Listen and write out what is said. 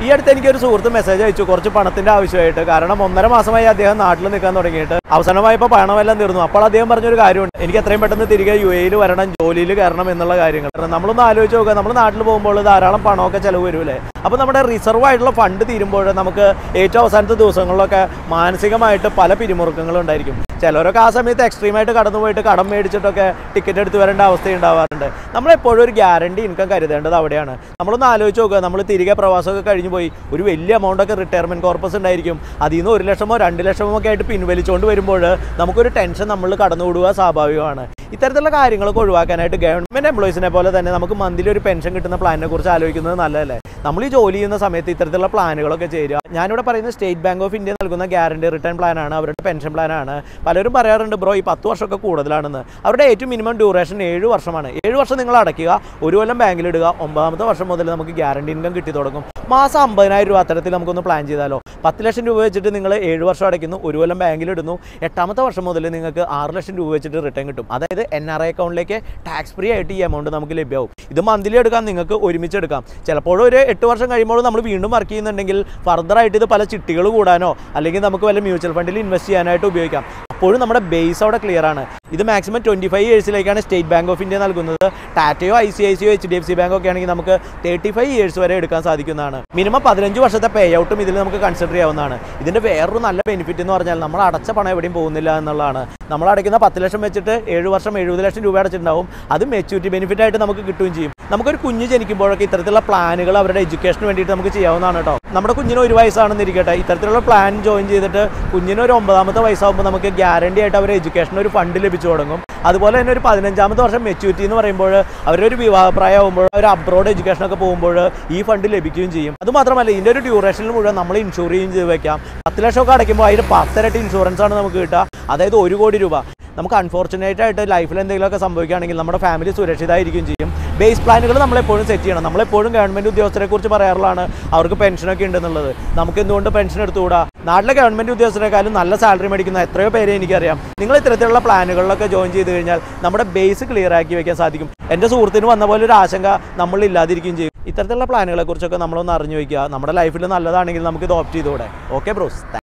ഈ അടുത്ത് എനിക്കൊരു സുഹൃത്ത് മെസ്സേജ് അയച്ചു കുറച്ച് പണത്തിന്റെ ആവശ്യമായിട്ട് കാരണം ഒന്നര മാസമായി അദ്ദേഹം നാട്ടിൽ നിൽക്കാൻ തുടങ്ങിയിട്ട് അവസാനമായപ്പോൾ പണമെല്ലാം തീർന്നു അപ്പോൾ അദ്ദേഹം പറഞ്ഞൊരു കാര്യമുണ്ട് എനിക്ക് എത്രയും പെട്ടെന്ന് തിരികെ യു എയിൽ വരണം ജോലിയിൽ കയറണം എന്നുള്ള കാര്യങ്ങൾ കാരണം നമ്മളൊന്ന് ആലോചിച്ച് നോക്കുക നമ്മൾ നാട്ടിൽ പോകുമ്പോൾ ധാരാളം പണമൊക്കെ ചിലവ് വരൂലേ അപ്പോൾ നമ്മുടെ റിസർവ് ആയിട്ടുള്ള ഫണ്ട് തീരുമ്പോൾ നമുക്ക് ഏറ്റവും അവസാനത്തെ ദിവസങ്ങളിലൊക്കെ മാനസികമായിട്ട് പല പിരിമുറുക്കങ്ങളും ഉണ്ടായിരിക്കും ചിലരൊക്കെ ആ സമയത്ത് എക്സ്ട്രീമായിട്ട് കടന്നു പോയിട്ട് കടം മേടിച്ചിട്ടൊക്കെ ടിക്കറ്റ് എടുത്ത് വരേണ്ട അവസ്ഥ ഉണ്ടാവാറുണ്ട് നമ്മളെപ്പോഴും ഒരു ഗ്യാരണ്ടി ഇൻകം കരുതേണ്ടത് അവിടെയാണ് നമ്മളൊന്ന് ആലോചിച്ച് നോക്കുക നമ്മൾ തിരികെ പ്രവാസമൊക്കെ കഴിഞ്ഞു പോയി ഒരു വലിയ എമൗണ്ട് ഒക്കെ റിട്ടയർമെൻറ്റ് കോർപ്പസ് ഉണ്ടായിരിക്കും അതിൽ നിന്ന് ഒരു ലക്ഷമോ രണ്ട് ലക്ഷമോ ഒക്കെ ആയിട്ട് പിൻവലിച്ചുകൊണ്ട് വരുമ്പോൾ നമുക്കൊരു ടെൻഷൻ നമ്മൾ കടന്നുകൂടുക സ്വാഭാവികമാണ് ഇത്തരത്തിലുള്ള കാര്യങ്ങളൊക്കെ ഒഴിവാക്കാനായിട്ട് ഗവൺമെൻറ് എംപ്ലോയീസിനെ പോലെ തന്നെ നമുക്ക് മന്ത്ലി ഒരു പെൻഷൻ കിട്ടുന്ന പ്ലാനിനെ കുറിച്ച് ആലോചിക്കുന്നത് നല്ലതല്ലേ നമ്മൾ ഈ ജോലി ചെയ്യുന്ന സമയത്ത് ഇത്തരത്തിലുള്ള പ്ലാനുകളൊക്കെ ചേരുക ഞാനിവിടെ പറയുന്നത് സ്റ്റേറ്റ് ബാങ്ക് ഓഫ് ഇന്ത്യ നൽകുന്ന ഗ്യാരണ്ടി റിട്ടേൺ പ്ലാനാണ് അവരുടെ പെൻഷൻ പ്ലാനാണ് പലരും പറയാറുണ്ട് ബ്രോ ഈ പത്ത് വർഷമൊക്കെ കൂടുതലാണെന്ന് അവരുടെ ഏറ്റവും മിനിമം ഡ്യൂറേഷൻ ഏഴ് വർഷമാണ് ഏഴ് വർഷം നിങ്ങൾ അടയ്ക്കുക ഒരു കൊല്ലം ബാങ്കിലിടുക ഒമ്പതാമത്തെ വർഷം മുതൽ നമുക്ക് ഗ്യാരണ്ടി ഇൻകം കിട്ടി തുടങ്ങും മാസം അമ്പതിനായിരം രൂപ അത്തരത്തിൽ നമുക്കൊന്ന് പ്ലാൻ ചെയ്താലോ പത്ത് ലക്ഷം രൂപ വെച്ചിട്ട് നിങ്ങൾ ഏഴ് വർഷം അടയ്ക്കുന്നു ഒരു കൊല്ലം ബാങ്കിലിടുന്നു എട്ടാമത്തെ വർഷം മുതൽ നിങ്ങൾക്ക് ആറ് ലക്ഷം രൂപ വെച്ചിട്ട് റിട്ടേൺ കിട്ടും അതായത് എൻ ആർ ഐ അക്കൗണ്ടിലേക്ക് ടാക്സ് ഫ്രീ ആയിട്ട് ഈ എമൗണ്ട് നമുക്ക് ലഭ്യമാവും ഇത് മന്ത്ലി എടുക്കാം നിങ്ങൾക്ക് ഒരുമിച്ച് എടുക്കാം ചിലപ്പോഴും ഒരു എട്ട് വർഷം കഴിയുമ്പോൾ നമ്മൾ വീണ്ടും വർക്ക് ചെയ്യുന്നുണ്ടെങ്കിൽ ഫർദർ ആയിട്ട് ഇത് പല ചിട്ടികൾ കൂടാനോ അല്ലെങ്കിൽ നമുക്ക് വല്ല മ്യൂച്വൽ ഫണ്ടിൽ ഇൻവെസ്റ്റ് ചെയ്യാനായിട്ട് ഉപയോഗിക്കാം അപ്പോഴും നമ്മുടെ ബേസ് അവിടെ ക്ലിയർ ആണ് ഇത് മാക്സിമം ട്വൻറ്റി ഫൈവ് ഇയേഴ്സിലേക്കാണ് സ്റ്റേറ്റ് ബാങ്ക് ഓഫ് ഇന്ത്യ നൽകുന്നത് ടാറ്റയോ ഐ സി ഐ സിയോ എച്ച് ഡി എഫ് സി ബാങ്കോ ഒക്കെ ആണെങ്കിൽ നമുക്ക് തേർട്ടി ഫൈവ് ഇയേഴ്സ് വരെ എടുക്കാൻ സാധിക്കുന്നതാണ് മിനിമം പതിനഞ്ച് വർഷത്തെ പേ ഔട്ടും ഇതിൽ നമുക്ക് കൺസിഡർ ചെയ്യാവുന്നതാണ് ഇതിൻ്റെ വേറൊരു നല്ല ബെനിഫിറ്റ് എന്ന് പറഞ്ഞാൽ നമ്മൾ അടച്ച പണം എവിടെയും പോകുന്നില്ല എന്നുള്ളതാണ് നമ്മൾ അടയ്ക്കുന്ന പത്ത് ലക്ഷം വെച്ചിട്ട് ഏഴ് വർഷം എഴുപത് ലക്ഷം രൂപ അടച്ചിട്ടുണ്ടാവും അത് മെച്യൂരിറ്റി ബെനിഫിറ്റ് ആയിട്ട് നമുക്ക് കിട്ടുകയും ചെയ്യും നമുക്കൊരു കുഞ്ഞ് ജനിക്കുമ്പോഴൊക്കെ ഇത്തരത്തിലുള്ള പ്ലാനുകൾ അവരുടെ എഡ്യൂക്കേഷന് വേണ്ടിയിട്ട് നമുക്ക് ചെയ്യാവുന്നതാണ് കേട്ടോ നമ്മുടെ കുഞ്ഞിന് ഒരു വയസ്സാണെന്ന് ഇരിക്കട്ടെ ഇത്തരത്തിലുള്ള പ്ലാൻ ജോയിൻ ചെയ്തിട്ട് കുഞ്ഞിന് ഒരു ഒമ്പതാമത്തെ വയസ്സാകുമ്പോൾ നമുക്ക് ഗ്യാരണ്ടി ആയിട്ട് അവരുടെ എഡ്യൂക്കേഷന് ഒരു ഫണ്ട് ലഭിച്ചു തുടങ്ങും അതുപോലെ തന്നെ ഒരു പതിനഞ്ചാമത്തെ വർഷം മെച്യൂരിറ്റി എന്ന് പറയുമ്പോൾ അവരൊരു വിവാഹപ്രായമാകുമ്പോൾ അവർ അബ്രോഡ് എഡ്യൂക്കേഷനൊക്കെ പോകുമ്പോൾ ഈ ഫണ്ട് ലഭിക്കുകയും ചെയ്യും അത് മാത്രമല്ല ഇതിൻ്റെ ഒരു ഡ്യൂറേഷനിൽ മുഴുവൻ നമ്മൾ ഇൻഷുർ ചെയ്യും ചെയ്ത് വെക്കാം പത്ത് ലക്ഷമൊക്കെ അടയ്ക്കുമ്പോൾ അതിന് പത്തരട്ടി ഇൻഷുറൻസ് ആണ് നമുക്ക് കിട്ടുക അതായത് ഒരു കോടി രൂപ നമുക്ക് അൺഫോർച്ചുനേറ്റ് ആയിട്ട് ലൈഫിൽ എന്തെങ്കിലുമൊക്കെ സംഭവിക്കുകയാണെങ്കിൽ നമ്മുടെ ഫാമിലി സുരക്ഷിതമായിരിക്കും ചെയ്യും ബേസ് പ്ലാനുകൾ നമ്മളെപ്പോഴും സെറ്റ് ചെയ്യണം നമ്മളെപ്പോഴും ഗവൺമെൻറ് ഉദ്യോഗസ്ഥരെ കുറിച്ച് പറയാറുള്ളതാണ് അവർക്ക് പെൻഷനൊക്കെ ഉണ്ടെന്നുള്ളത് നമുക്ക് എന്തുകൊണ്ട് പെൻഷൻ എടുത്തുകൂടാ നാട്ടിലെ ഗവൺമെൻറ് ഉദ്യോഗസ്ഥരെക്കാളും നല്ല സാലറി മേടിക്കുന്ന എത്രയോ പേരെ എനിക്കറിയാം നിങ്ങൾ ഇത്തരത്തിലുള്ള പ്ലാനുകളിലൊക്കെ ജോയിൻ ചെയ്ത് കഴിഞ്ഞാൽ നമ്മുടെ ബേസ് ക്ലിയർ ആക്കി വെക്കാൻ സാധിക്കും എൻ്റെ സുഹൃത്തിന് വന്ന പോലെ ഒരു ആശങ്ക നമ്മൾ ഇല്ലാതിരിക്കുകയും ചെയ്യും ഇത്തരത്തിലുള്ള പ്ലാനുകളെ കുറിച്ചൊക്കെ നമ്മളൊന്ന് അറിഞ്ഞു വയ്ക്കുക നമ്മുടെ ലൈഫിൽ നല്ലതാണെങ്കിൽ നമുക്ക് ഇത് ഓപ്റ്റ് ചെയ്തുകൂടെ ഓക്കെ ബ്രോസ്